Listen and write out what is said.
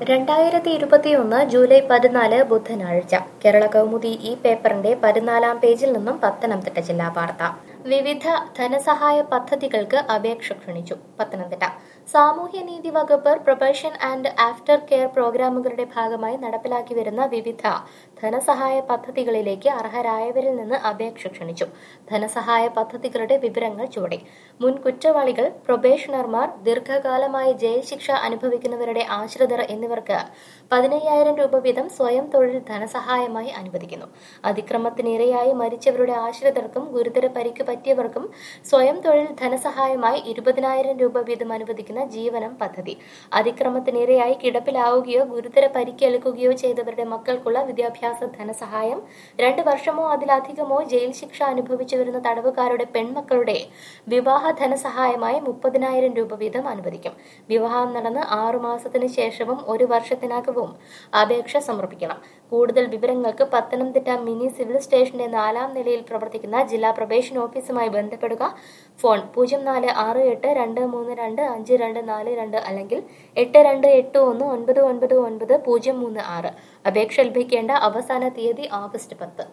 രണ്ടായിരത്തി ഇരുപത്തിയൊന്ന് ജൂലൈ പതിനാല് ബുധനാഴ്ച കേരള കൗമുദി ഈ പേപ്പറിന്റെ പതിനാലാം പേജിൽ നിന്നും പത്തനംതിട്ട ജില്ലാ വാർത്ത വിവിധ ധനസഹായ പദ്ധതികൾക്ക് അപേക്ഷ ക്ഷണിച്ചു പത്തനംതിട്ട സാമൂഹ്യനീതി വകുപ്പ് പ്രൊബേഷൻ ആൻഡ് ആഫ്റ്റർ കെയർ പ്രോഗ്രാമുകളുടെ ഭാഗമായി നടപ്പിലാക്കി വരുന്ന വിവിധ ധനസഹായ പദ്ധതികളിലേക്ക് അർഹരായവരിൽ നിന്ന് അപേക്ഷ ക്ഷണിച്ചു ധനസഹായ പദ്ധതികളുടെ വിവരങ്ങൾ ചുവടെ മുൻ കുറ്റവാളികൾ പ്രൊബേഷണർമാർ ദീർഘകാലമായി ജയിൽ ശിക്ഷ അനുഭവിക്കുന്നവരുടെ ആശ്രിതർ എന്നിവർക്ക് പതിനയ്യായിരം രൂപ വീതം സ്വയം തൊഴിൽ ധനസഹായമായി അനുവദിക്കുന്നു അതിക്രമത്തിനിരയായി മരിച്ചവരുടെ ആശ്രിതർക്കും ഗുരുതര പരിക്ക് പറ്റിയവർക്കും സ്വയം തൊഴിൽ ധനസഹായമായി ഇരുപതിനായിരം രൂപ വീതം അനുവദിക്കുന്ന ജീവനം പദ്ധതി അതിക്രമത്തിനിരയായി കിടപ്പിലാവുകയോ ഗുരുതര പരിക്കേൽക്കുകയോ ചെയ്തവരുടെ മക്കൾക്കുള്ള വിദ്യാഭ്യാസ ധനസഹായം രണ്ട് വർഷമോ അതിലധികമോ ജയിൽ ശിക്ഷ അനുഭവിച്ചു വരുന്ന തടവുകാരുടെ പെൺമക്കളുടെ വിവാഹ ധനസഹായമായി മുപ്പതിനായിരം രൂപ വീതം അനുവദിക്കും വിവാഹം നടന്ന് ആറു മാസത്തിന് ശേഷവും ഒരു വർഷത്തിനകവും അപേക്ഷ സമർപ്പിക്കണം കൂടുതൽ വിവരങ്ങൾക്ക് പത്തനംതിട്ട മിനി സിവിൽ സ്റ്റേഷന്റെ നാലാം നിലയിൽ പ്രവർത്തിക്കുന്ന ജില്ലാ പ്രൊബേഷൻ ഓഫീസുമായി ബന്ധപ്പെടുക ഫോൺ പൂജ്യം നാല് ആറ് എട്ട് രണ്ട് മൂന്ന് രണ്ട് അഞ്ച് രണ്ട് നാല് രണ്ട് അല്ലെങ്കിൽ എട്ട് രണ്ട് എട്ട് ഒന്ന് ഒൻപത് ഒൻപത് ഒൻപത് പൂജ്യം മൂന്ന് ആറ് അപേക്ഷ ലഭിക്കേണ്ട അവസാന തീയതി ഓഗസ്റ്റ് പത്ത്